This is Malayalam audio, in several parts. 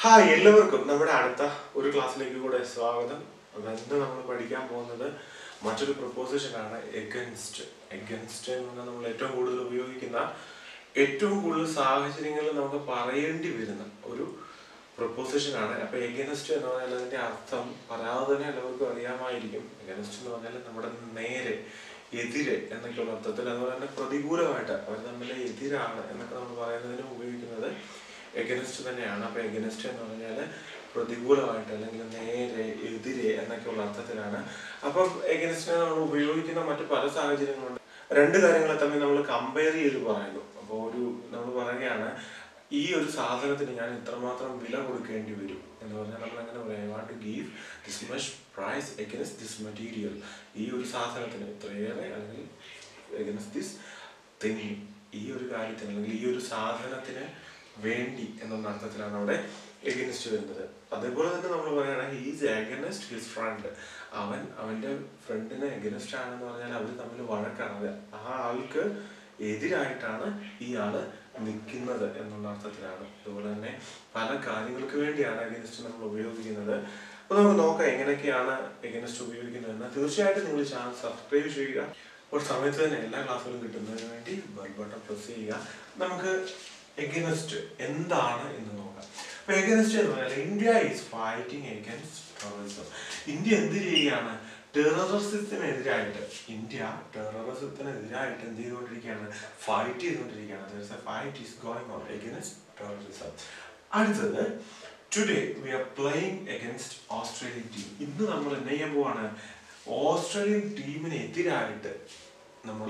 ഹായ് എല്ലാവർക്കും നമ്മുടെ അടുത്ത ഒരു ക്ലാസ്സിലേക്ക് കൂടെ സ്വാഗതം ഇന്ന് നമ്മൾ പഠിക്കാൻ പോകുന്നത് മറ്റൊരു പ്രൊപ്പോസിഷൻ ആണ് എഗൻസ്റ്റ് എഗൻസ്റ്റ് എന്ന് പറഞ്ഞാൽ നമ്മൾ ഏറ്റവും കൂടുതൽ ഉപയോഗിക്കുന്ന ഏറ്റവും കൂടുതൽ സാഹചര്യങ്ങളിൽ നമുക്ക് പറയേണ്ടി വരുന്ന ഒരു പ്രൊപ്പോസിഷൻ ആണ് അപ്പൊ എഗനസ്റ്റ് എന്ന് പറഞ്ഞാൽ അതിന്റെ അർത്ഥം പറയാതെ തന്നെ എല്ലാവർക്കും അറിയാമായിരിക്കും എഗനസ്റ്റ് എന്ന് പറഞ്ഞാൽ നമ്മുടെ നേരെ എതിരെ എന്നൊക്കെയുള്ള അർത്ഥത്തിൽ അതുപോലെ തന്നെ പ്രതികൂലമായിട്ട് അവർ തമ്മിൽ എതിരാണ് എന്നൊക്കെ നമ്മൾ പറയുന്നതിന് ഉപയോഗിക്കുന്നത് എഗനസ്റ്റ് തന്നെയാണ് അപ്പൊ എഗനസ്റ്റ് എന്ന് പറഞ്ഞാൽ പ്രതികൂലമായിട്ട് അല്ലെങ്കിൽ നേരെ എതിരെ എന്നൊക്കെയുള്ള അർത്ഥത്തിലാണ് അപ്പം എഗനസ്റ്റിനെ നമ്മൾ ഉപയോഗിക്കുന്ന മറ്റു പല സാഹചര്യങ്ങളുണ്ട് രണ്ട് കാര്യങ്ങളെ തമ്മിൽ നമ്മൾ കമ്പയർ ചെയ്ത് പറയുന്നു അപ്പോൾ ഒരു നമ്മൾ പറയുകയാണ് ഈ ഒരു സാധനത്തിന് ഞാൻ ഇത്രമാത്രം വില കൊടുക്കേണ്ടി വരും എന്ന് പറഞ്ഞാൽ നമ്മൾ എങ്ങനെ പറയാം want to give this much price against this material ഈ ഒരു സാധനത്തിന് ഇത്രയേറെ അല്ലെങ്കിൽ എഗനസ്റ്റ് ദിസ് തിങ് ഈ ഒരു കാര്യത്തിന് അല്ലെങ്കിൽ ഈ ഒരു സാധനത്തിന് വേണ്ടി എന്നുള്ള അർത്ഥത്തിലാണ് അവിടെ എഗനിസ്റ്റ് വരുന്നത് അതേപോലെ തന്നെ നമ്മൾ പറയുകയാണെങ്കിൽ ഹീസ് എഗനസ്റ്റ് ഹിസ് ഫ്രണ്ട് അവൻ അവന്റെ ഫ്രണ്ടിന് എഗനസ്റ്റ് ആണെന്ന് പറഞ്ഞാൽ അവർ തമ്മിൽ വഴക്കാണ് അത് ആ ആൾക്ക് എതിരായിട്ടാണ് ഈ ആള് നിൽക്കുന്നത് എന്നുള്ള അർത്ഥത്തിലാണ് അതുപോലെ തന്നെ പല കാര്യങ്ങൾക്ക് വേണ്ടിയാണ് എഗനിസ്റ്റ് നമ്മൾ ഉപയോഗിക്കുന്നത് അപ്പൊ നമുക്ക് നോക്കാം എങ്ങനെയൊക്കെയാണ് എഗനിസ്റ്റ് ഉപയോഗിക്കുന്നതെന്ന് തീർച്ചയായിട്ടും നിങ്ങൾ ചാനൽ സബ്സ്ക്രൈബ് ചെയ്യുക ഒരു സമയത്ത് തന്നെ എല്ലാ ക്ലാസ്സുകളും കിട്ടുന്നതിന് വേണ്ടി ബെൽ ബട്ടൺ പ്രസ് ചെയ്യുക നമുക്ക് എഗനസ്റ്റ് എന്താണ് എന്ന് നോക്കാം അപ്പൊ എഗനസ്റ്റ് എന്ന് പറഞ്ഞാൽ India is fighting against terrorism India എന്ത് ചെയ്യുകയാണ് ടെററിസത്തിനെതിരായിട്ട് ഇന്ത്യ ടെററിസത്തിനെതിരായിട്ട് എന്ത് ചെയ്തുകൊണ്ടിരിക്കുകയാണ് ഫൈറ്റ് ചെയ്തുകൊണ്ടിരിക്കുകയാണ് fight is going on against terrorism അടുത്തത് today we are playing against Australian team ഇന്ന് നമ്മൾ എന്ത് ചെയ്യാൻ പോവാണ് ഓസ്ട്രേലിയൻ ടീമിന് എതിരായിട്ട് നമ്മൾ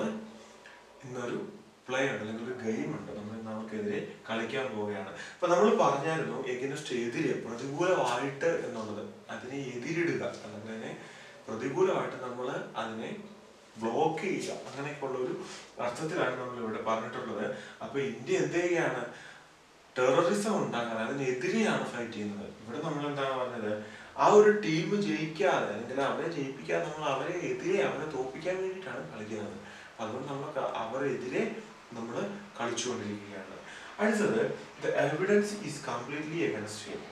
ഇന്നൊരു പ്ലേ ഉണ്ട് അല്ലെങ്കിൽ ഒരു ഗെയിം ഉണ്ട് നമ്മൾ ഇന്ന് അവർക്കെതിരെ കളിക്കാൻ പോവുകയാണ് അപ്പൊ നമ്മൾ പറഞ്ഞായിരുന്നു എഗനസ്റ്റ് എതിരെ പ്രതികൂലമായിട്ട് എന്നുള്ളത് അതിനെ എതിരിടുക അല്ലെങ്കിൽ അതിനെ പ്രതികൂലമായിട്ട് നമ്മൾ അതിനെ ബ്ലോക്ക് ചെയ്യുക അങ്ങനെയൊക്കെയുള്ള ഒരു അർത്ഥത്തിലാണ് നമ്മൾ ഇവിടെ പറഞ്ഞിട്ടുള്ളത് അപ്പൊ ഇന്ത്യ എന്ത് ചെയ്യുകയാണ് ടെററിസം ഉണ്ടാക്കാൻ അതിനെതിരെയാണ് ഫൈറ്റ് ചെയ്യുന്നത് ഇവിടെ നമ്മൾ എന്താണ് പറഞ്ഞത് ആ ഒരു ടീം ജയിക്കാതെ അല്ലെങ്കിൽ അവരെ ജയിപ്പിക്കാതെ നമ്മൾ അവരെ എതിരെ അവരെ തോപ്പിക്കാൻ വേണ്ടിയിട്ടാണ് കളിക്കുന്നത് അതുകൊണ്ട് നമ്മൾ അവരെതിരെ നമ്മൾ കളിച്ചുകൊണ്ടിരിക്കുകയാണ് അടുത്തത് the evidence is completely against him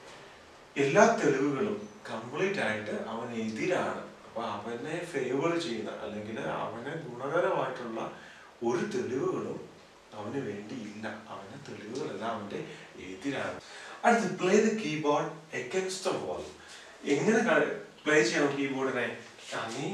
എല്ലാ തെളിവുകളും കംപ്ലീറ്റ് ആയിട്ട് അവനെതിരാണ് അപ്പൊ അവനെ ഫേവർ ചെയ്യുന്ന അല്ലെങ്കിൽ അവന് ഗുണകരമായിട്ടുള്ള ഒരു തെളിവുകളും അവന് വേണ്ടിയില്ല അവന് തെളിവുകളെല്ലാം അവന്റെ എതിരാണ് അടുത്ത് play the keyboard against the wall എങ്ങനെ പ്ലേ ചെയ്യണം കീബോർഡിനെ നീ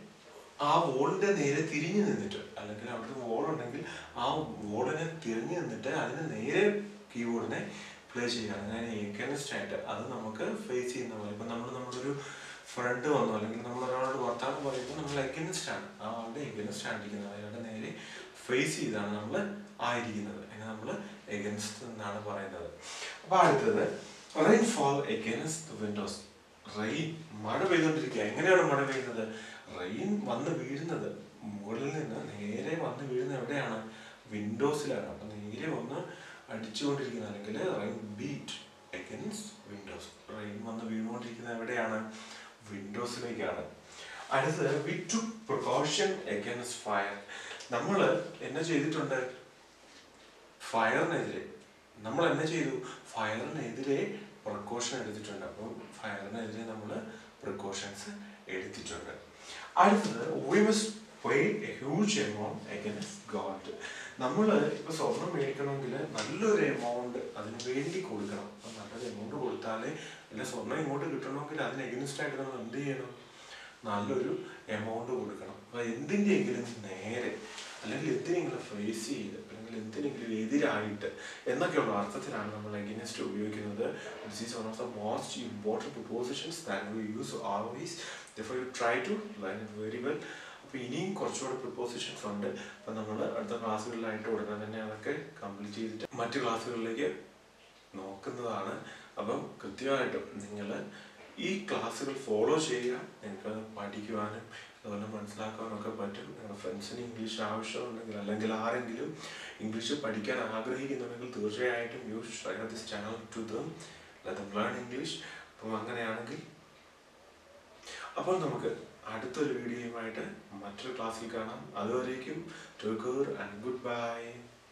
ആ വോളിന്റെ നേരെ തിരിഞ്ഞു നിന്നിട്ട് അല്ലെങ്കിൽ അവിടെ ഒരു വോൾ ഉണ്ടെങ്കിൽ ആ വോളിനെ തിരിഞ്ഞു നിന്നിട്ട് അതിന് നേരെ കീബോർഡിനെ പ്ലേ ചെയ്യണം അങ്ങനെ എഗനസ്റ്റ് ആയിട്ട് അത് നമുക്ക് ഫേസ് ചെയ്യുന്ന പോലെ ഇപ്പൊ നമ്മൾ നമ്മളൊരു ഫ്രണ്ട് വന്നു അല്ലെങ്കിൽ നമ്മൾ ഒരാളോട് വർത്താനം പറയുമ്പോൾ നമ്മൾ എഗനസ്റ്റ് ആണ് ആ ആളുടെ എഗനസ്റ്റ് ആണ് ഇരിക്കുന്നത് അയാളുടെ നേരെ ഫേസ് ചെയ്താണ് നമ്മൾ ആയിരിക്കുന്നത് അതിനെ നമ്മൾ എഗൻസ്റ്റ് എന്നാണ് പറയുന്നത് അപ്പൊ അടുത്തത് rain fall against windows rain മഴ പെയ്തുകൊണ്ടിരിക്കുക എങ്ങനെയാണ് മഴ പെയ്യുന്നത് റെയിൻ വന്ന് വീഴുന്നത് മുകളിൽ നിന്ന് നേരെ വന്ന് വീഴുന്നത് എവിടെയാണ് വിൻഡോസിലാണ് അപ്പൊ നേരെ വന്ന് അടിച്ചുകൊണ്ടിരിക്കുന്നത് അല്ലെങ്കിൽ rain beat against windows rain വന്ന് വീണുകൊണ്ടിരിക്കുന്നത് എവിടെയാണ് വിൻഡോസിലേക്കാണ് അടുത്തത് we to precaution against fire നമ്മൾ എന്നെ ചെയ്തിട്ടുണ്ട് ഫയറിനെതിരെ നമ്മൾ എന്നെ ചെയ്തു ഫയറിനെതിരെ പ്രിക്കോഷൻ എടുത്തിട്ടുണ്ട് അപ്പം ഫയറിനെതിരെ നമ്മൾ പ്രിക്കോഷൻസ് എടുത്തിട്ടുണ്ട് അടുത്തത് we must pay a huge amount against God നമ്മൾ ഇപ്പൊ സ്വർണം മേടിക്കണമെങ്കിൽ നല്ലൊരു എമൗണ്ട് അതിന് വേണ്ടി കൊടുക്കണം അപ്പൊ നല്ലൊരു എമൗണ്ട് കൊടുത്താലേ അല്ല സ്വർണം ഇങ്ങോട്ട് കിട്ടണമെങ്കിൽ അതിന് എഗനിസ്റ്റ് ആയിട്ട് നമ്മൾ എന്ത് ചെയ്യണം നല്ലൊരു എമൗണ്ട് കൊടുക്കണം അപ്പൊ എന്തിൻ്റെയെങ്കിലും നേരെ അല്ലെങ്കിൽ എന്തിനെങ്കിലും ഫേസ് ചെയ്ത് അല്ലെങ്കിൽ എന്തിനെങ്കിലും എതിരായിട്ട് എന്നൊക്കെയുള്ള അർത്ഥത്തിലാണ് നമ്മൾ എഗനിസ്റ്റ് ഉപയോഗിക്കുന്നത് this is one of the most important propositions that we use always therefore you try to learn it very well അപ്പോൾ ഇനിയും കുറച്ചുകൂടെ പ്രൊപ്പോസിഷൻസ് ഉണ്ട് അപ്പം നമ്മൾ അടുത്ത ക്ലാസ്സുകളിലായിട്ട് ഉടനെ തന്നെ അതൊക്കെ കംപ്ലീറ്റ് ചെയ്തിട്ട് മറ്റു ക്ലാസ്സുകളിലേക്ക് നോക്കുന്നതാണ് അപ്പം കൃത്യമായിട്ടും നിങ്ങൾ ഈ ക്ലാസ്സുകൾ ഫോളോ ചെയ്യുക നിങ്ങൾക്ക് അത് പഠിക്കുവാനും അതുപോലെ മനസ്സിലാക്കാനും ഒക്കെ പറ്റും നിങ്ങളുടെ ഫ്രണ്ട്സിന് ഇംഗ്ലീഷ് ആവശ്യമുണ്ടെങ്കിൽ അല്ലെങ്കിൽ ആരെങ്കിലും ഇംഗ്ലീഷ് പഠിക്കാൻ ആഗ്രഹിക്കുന്നുണ്ടെങ്കിൽ തീർച്ചയായിട്ടും you share this channel to them let learn English അപ്പം അങ്ങനെയാണെങ്കിൽ അപ്പോൾ നമുക്ക് അടുത്തൊരു വീഡിയോയുമായിട്ട് മറ്റൊരു ക്ലാസ്സിൽ കാണാം അതുവരേക്കും to good and good bye